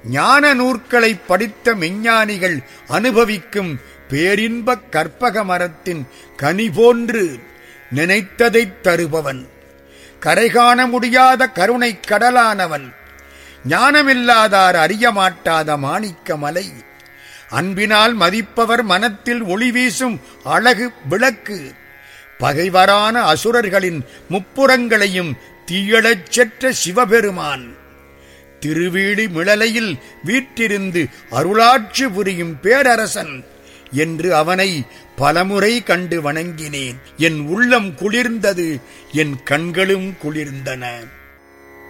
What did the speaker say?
ஞான நூற்களை படித்த மெஞ்ஞானிகள் அனுபவிக்கும் பேரின்பக் கற்பக மரத்தின் கனி போன்று நினைத்ததைத் தருபவன் கரைகாண முடியாத கருணைக் கடலானவன் ஞானமில்லாதார் அறிய மாட்டாத மாணிக்க மலை அன்பினால் மதிப்பவர் மனத்தில் ஒளி வீசும் அழகு விளக்கு பகைவரான அசுரர்களின் முப்புறங்களையும் தீயழச் செற்ற சிவபெருமான் திருவீழி மிளலையில் வீற்றிருந்து அருளாட்சி புரியும் பேரரசன் என்று அவனை பலமுறை கண்டு வணங்கினேன் என் உள்ளம் குளிர்ந்தது என் கண்களும் குளிர்ந்தன